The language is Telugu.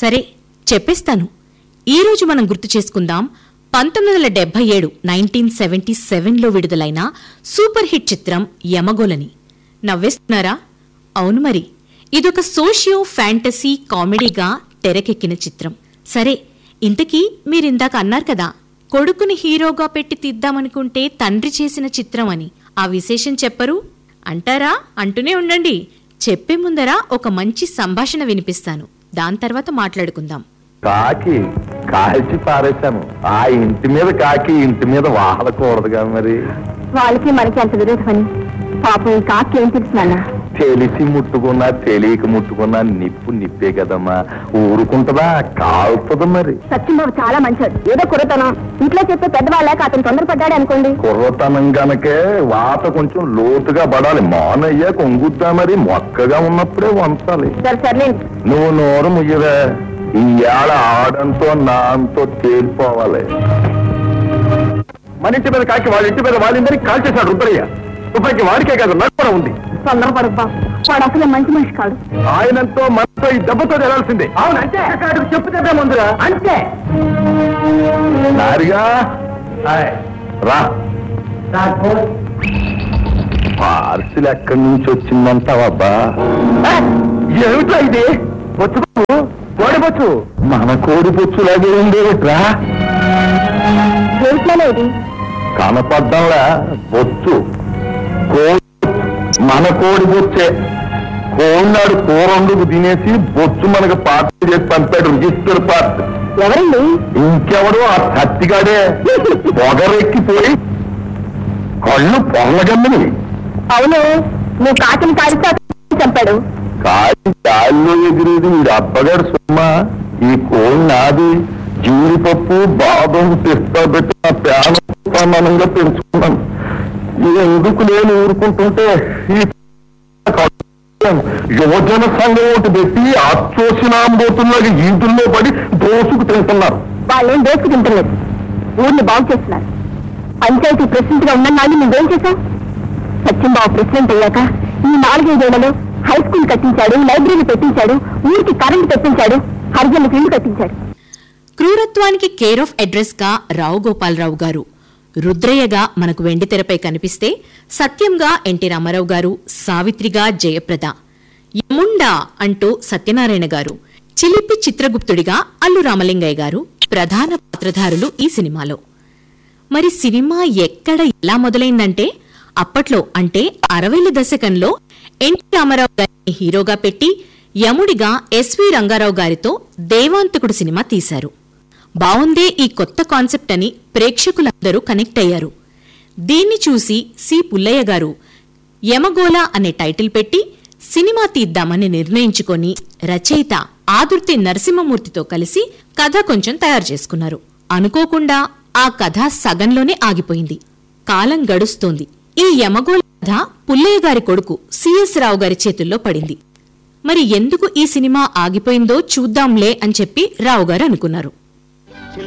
సరే చెప్పేస్తాను ఈరోజు మనం గుర్తు చేసుకుందాం పంతొమ్మిది వందల డెబ్బై ఏడు నైన్టీన్ సెవెంటీ సెవెన్లో విడుదలైన సూపర్ హిట్ చిత్రం యమగోలని నవ్వేస్తున్నారా అవును మరి ఇదొక సోషియో ఫ్యాంటసీ కామెడీగా తెరకెక్కిన చిత్రం సరే ఇంతకీ మీరిందాక అన్నారు కదా కొడుకుని హీరోగా పెట్టి తీద్దామనుకుంటే తండ్రి చేసిన చిత్రం అని ఆ విశేషం చెప్పరు అంటారా అంటూనే ఉండండి చెప్పే ముందర ఒక మంచి సంభాషణ వినిపిస్తాను దాని తర్వాత మాట్లాడుకుందాం కాకి కాల్చి పారేశాను ఆ ఇంటి మీద కాకి ఇంటి మీద వాహలకూడదుగా మరి వాళ్ళకి మనకి అంత విరోధమని పాపం ఈ కాకి ఏం తెలుసు నాన్న తెలిసి ముట్టుకున్నా తెలియక ముట్టుకున్నా నిప్పు నిప్పే కదమ్మా ఊరుకుంటదా కాలుతుంది మరి సత్యంబాబు చాలా మంచోడు ఏదో కురతనం ఇంట్లో చెప్పే పెద్దవాళ్ళక అతను తొందరపడ్డాడు అనుకోండి కుర్రతనం గనకే వాత కొంచెం లోతుగా పడాలి మానయ్య కొంగుద్దా మరి మొక్కగా ఉన్నప్పుడే వంచాలి సరే సర్లేండి నువ్వు నోరు ముయ్యవే ఈ ఏడ ఆడంతో నాంతో తేలిపోవాలి మన ఇంటి మీద కాకి వాళ్ళ ఇంటి మీద వాళ్ళిందని కాల్చేశాడు రుద్రయ్య తుపాకి వాడికే కాదు నాకు కూడా ఉంది తొందరపడకు బాబు వాడు అసలు మంచి మనిషి కాదు ఆయనంతో మనతో ఈ దెబ్బతో తెలాల్సిందే అవును అంతే చెప్పుతే ముందురా అంతే నారిగా రా పార్సిల్ ఎక్కడి నుంచి వచ్చిందంటావబ్బా ఏమిటో ఇది బొచ్చు కోడిబొచ్చు మన కోడిబొచ్చులాగే ఉండేవిట్రా ఏమిట్లోనే ఇది కనపడ్డంలా బొచ్చు కోడి మన కోడి బొచ్చే కోడినాడు కూరండుకు తినేసి బొచ్చు మనకు పార్టీ చేసి పంపాడు రిజిస్టర్ పార్ట్ ఎవరండి ఇంకెవడు ఆ కత్తిగాడే పొగరెక్కిపోయి కళ్ళు పొగలగమ్మని అవును నువ్వు కాకిని కాలిస్తే అతను చంపాడు కాలి గాలిలో ఎగిరేది వీడి అబ్బగారు సుమ్మ ఈ కోడి నాది జీడిపప్పు బాదం పిస్తా పెట్టి నా ప్యాన సమానంగా పెంచుకున్నాను ఇది ఎందుకు నేను ఊరుకుంటుంటే ఈ యువజన సంఘం ఒకటి పెట్టి అచ్చోసినాంబోతుల్లాగా ఈదుల్లో పడి దోసుకు తింటున్నారు వాళ్ళేం దోసుకు తింటలేదు ఊరిని బాగు చేస్తున్నారు పంచాయతీ ప్రెసిడెంట్ గా ఉన్న నాళ్ళు నువ్వేం చేశావు సత్యంబాబు ప్రెసిడెంట్ అయ్యాక ఈ నాలుగైదేళ్లలో హై స్కూల్ కట్టించాడు లైబ్రరీ పెట్టించాడు ఊరికి కరెంట్ తెప్పించాడు హరిజనులకు ఇల్లు కట్టించాడు క్రూరత్వానికి కేర్ ఆఫ్ అడ్రస్ గా రావు గోపాలరావు గారు రుద్రయ్యగా మనకు వెండితెరపై కనిపిస్తే సత్యంగా ఎన్టీ రామారావు గారు సావిత్రిగా జయప్రద యముండా అంటూ సత్యనారాయణ గారు చిలిపి చిత్రగుప్తుడిగా అల్లు రామలింగయ్య గారు ప్రధాన పాత్రధారులు ఈ సినిమాలో మరి సినిమా ఎక్కడ ఎలా మొదలైందంటే అప్పట్లో అంటే అరవైల దశకంలో ఎన్టీ రామారావు గారిని హీరోగా పెట్టి యముడిగా ఎస్వి రంగారావు గారితో దేవాంతకుడు సినిమా తీశారు బావుందే ఈ కొత్త కాన్సెప్ట్ అని ప్రేక్షకులందరూ కనెక్ట్ అయ్యారు దీన్ని చూసి సి పుల్లయ్య గారు యమగోళ అనే టైటిల్ పెట్టి సినిమా తీద్దామని నిర్ణయించుకొని రచయిత ఆదుర్తి నరసింహమూర్తితో కలిసి కథ కొంచెం తయారు చేసుకున్నారు అనుకోకుండా ఆ కథ సగంలోనే ఆగిపోయింది కాలం గడుస్తోంది ఈ యమగోళ కథ పుల్లయ్య గారి కొడుకు సిఎస్ రావు గారి చేతుల్లో పడింది మరి ఎందుకు ఈ సినిమా ఆగిపోయిందో చూద్దాంలే అని చెప్పి రావు గారు అనుకున్నారు